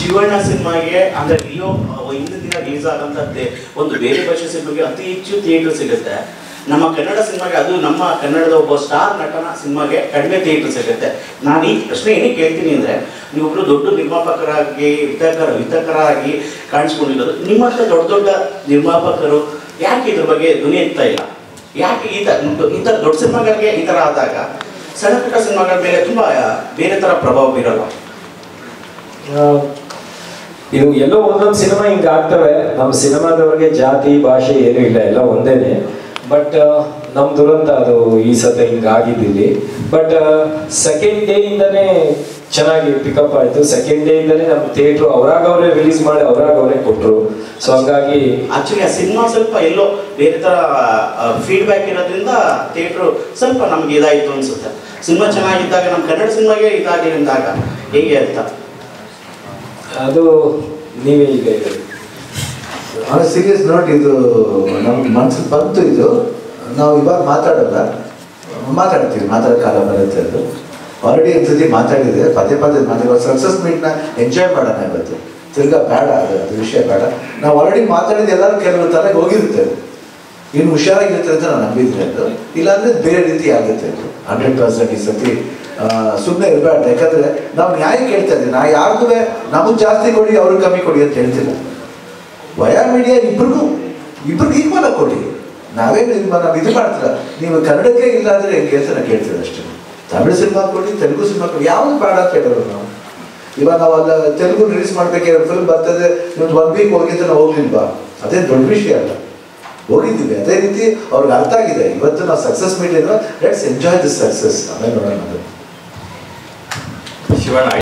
ಶಿವಣ್ಣ ಸಿನಿಮಾಗೆ ಅಂದ್ರೆ ಲಿಯೋ ಅಹ್, ಹಿಂದಿನ ದಿನ ರಿಲೀಸ್ ಆದಂತ ಒಂದು ಬೇರೆ ಭಾಷೆ ಸಿನಿಮಾಗೆ ಅತಿ ಹೆಚ್ಚು ಥಿಯೇಟರ್ ಸಿಗುತ್ತೆ ನಮ್ಮ ಕನ್ನಡ ಸಿನಿಮಾಗೆ ಅದು ನಮ್ಮ ಕನ್ನಡದ ಒಬ್ಬ ಸ್ಟಾರ್ ನಟನ ಸಿನಿಮಾಗೆ ಕಡಿಮೆ ಥಿಯೇಟರ್ ಸಿಗುತ್ತೆ ನಾನು ಈ ಪ್ರಶ್ನೆ ಏನಕ್ಕೆ ಕೇಳ್ತೀನಿ ಅಂದ್ರೆ ನೀವೊಬ್ರು ದೊಡ್ಡ ನಿರ್ಮಾಪಕರಾಗಿ ವಿತರಕರ ವಿತರಕರಾಗಿ ಕಾಣಿಸ್ಕೊಂಡಿರೋದು ನಿಮ್ಮ ಹತ್ರ ದೊಡ್ಡ ದೊಡ್ಡ ನಿರ್ಮಾಪಕರು ಯಾಕೆ ಇದ್ರ ಬಗ್ಗೆ ಧ್ವನಿ ಎತ್ತಾ ಇಲ್ಲ ಯಾಕೆ ಈ ತರ ಈ ಥರ ದೊಡ್ಡ ಸಿನಿಮಾಗಳಿಗೆ ಈ ಥರ ಆದಾಗ ಸಣ್ಣ ಪುಟ್ಟ ಸಿನಿಮಾಗಳ ಮೇಲೆ ತುಂಬಾ ಬೇರೆ ಥರ ಪ್ರಭಾವ ಬೀರಲ್ಲ ಆ, ಇದು ಎಲ್ಲೋ ಒಂದೊಂದು ಸಿನಿಮಾ ಹಿಂಗೆ ಆಗ್ತವೆ ನಮ್ಮ ಸಿನಿಮಾದವ್ರಿಗೆ ಜಾತಿ ಭಾಷೆ ಏನೂ ಇಲ್ಲ ಎಲ್ಲ ಒಂದೇನೆ ಬಟ್ ನಮ್ಮ ದುರಂತ ಅದು ಈ ಸತ ಹಿಂಗೆ ಆಗಿದ್ದಿಲ್ಲಿ ಬಟ್ ಸೆಕೆಂಡ್ ಡೇಯಿಂದನೇ ಚೆನ್ನಾಗಿ ಪಿಕಪ್ ಆಯಿತು ಸೆಕೆಂಡ್ ಡೇಯಿಂದನೇ ನಮ್ಮ ಥಿಯೇಟ್ರು ಅವರಾಗ ಅವರೇ ರಿಲೀಸ್ ಮಾಡಿ ಅವರಾಗ ಅವರೇ ಕೊಟ್ಟರು ಸೊ ಹಂಗಾಗಿ ಆಕ್ಚುಲಿ ಆ ಸಿನಿಮಾ ಸ್ವಲ್ಪ ಎಲ್ಲೋ ಬೇರೆ ಥರ ಫೀಡ್ಬ್ಯಾಕ್ ಇರೋದ್ರಿಂದ ಥಿಯೇಟ್ರು ಸ್ವಲ್ಪ ನಮ್ಗೆ ಇದಾಯಿತು ಅನ್ಸುತ್ತೆ ಸಿನಿಮಾ ಚೆನ್ನಾಗಿದ್ದಾಗ ನಮ್ಮ ಕನ್ನಡ ಸಿನಿಮಾಗೆ ಇದಾಗಿರಿಂದಾಗ ಹೇಗೆ ಅಂತ ಅದು ನೀವೇ ಈಗ ಹೇಳಿ ಆನ್ ಸೀರಿಯಸ್ ನೋಟ್ ಇದು ನಮ್ಗೆ ಮನ್ಸಿಗೆ ಬಂತು ಇದು ನಾವು ಇವಾಗ ಮಾತಾಡಲ್ಲ ಮಾತಾಡ್ತೀವಿ ಮಾತಾಡೋ ಕಾಲ ಬರುತ್ತೆ ಅದು ಆಲ್ರೆಡಿ ಒಂದ್ಸತಿ ಮಾತಾಡಿದೆ ಪದೇ ಪದೇ ಮಾತಾಡೋ ಸಕ್ಸಸ್ ಮೀಟ್ನ ಎಂಜಾಯ್ ಮಾಡೋಣ ಇವತ್ತು ತಿರ್ಗಾ ಬೇಡ ಅದು ಅದು ವಿಷಯ ಬೇಡ ನಾವು ಆಲ್ರೆಡಿ ಮಾತಾಡಿದ ಎಲ್ಲರೂ ಕೆಲವು ಥರ ಹೋಗಿರುತ್ತೆ ಅದು. ಇನ್ನು ಹುಷಾರಾಗಿರುತ್ತೆ ಅಂತ ನಾನು ನಂಬಿದ್ರೆ ಅದು ಇಲ್ಲಾಂದ್ರೆ ಬೇರೆ ರೀತಿ ಆಗುತ್ತೆ ಅದು ಹಂಡ್ರೆಡ್ ಪರ್ಸೆಂಟ್ ಈ ಸತಿ ಸುಮ್ಮನೆ ಇರಬಾರ್ದು ಯಾಕಂದ್ರೆ ನಾವು ನ್ಯಾಯ ಕೇಳ್ತಾ ಇದ್ದೀವಿ ನಾ ಯಾರ್ದು ನಮಗೆ ಜಾಸ್ತಿ ಕೊಡಿ ಅವ್ರಿಗೆ ಕಮ್ಮಿ ಕೊಡಿ ಅಂತ ಹೇಳ್ತಿಲ್ಲ ವಯಾ ಮೀಡಿಯಾ ಇಬ್ರಿಗೂ ಇಬ್ರಿಗೂ ಈಕ್ವಲ್ ಆಗಿ ಕೊಡಿ ನಾವೇನು ಇದು ಮಾ- ನಾವು ಇದು ಮಾಡ್ತೀರ ನೀವು ಕನ್ನಡಕ್ಕೆ ಇಲ್ಲ ಅಂದ್ರೆ ಹೆಂಗೆ ಅಂತ ನಾನು ಕೇಳ್ತೀವಿ ಅಷ್ಟೇ ತಮಿಳು ಸಿನಿಮಾ ಕೊಡಿ ತೆಲುಗು ಸಿನಿಮಾ ಕೊಡಿ ಯಾವುದು ಬೇಡ ಅಂತ ಹೇಳೋರು ನಾವು ಇವಾಗ ನಾವು ಅಲ್ಲ ತೆಲುಗು ರಿಲೀಸ್ ಮಾಡ್ಬೇಕಾದ್ರೆ ಫಿಲ್ಮ್ ಬರ್ತದೆ ಇವತ್ತು ಒನ್ ವೀಕ್ ಹೋಗಿದ್ದು ನಾವು ಹೋಗ್ಲಿಲ್ವಾ ಅದೇ ದೊಡ್ಡ ವಿಷಯ ಅಲ್ಲ ಹೋಗಿದ್ದೀವಿ ಅದೇ ರೀತಿ ಅವ್ರಿಗೆ ಅರ್ಥ ಆಗಿದೆ ಇವತ್ತು ನಾವು success meet let's enjoy this success ಆಮೇಲೆ ನೋಡೋಣ ಅದು ಶಿವಣ್ಣ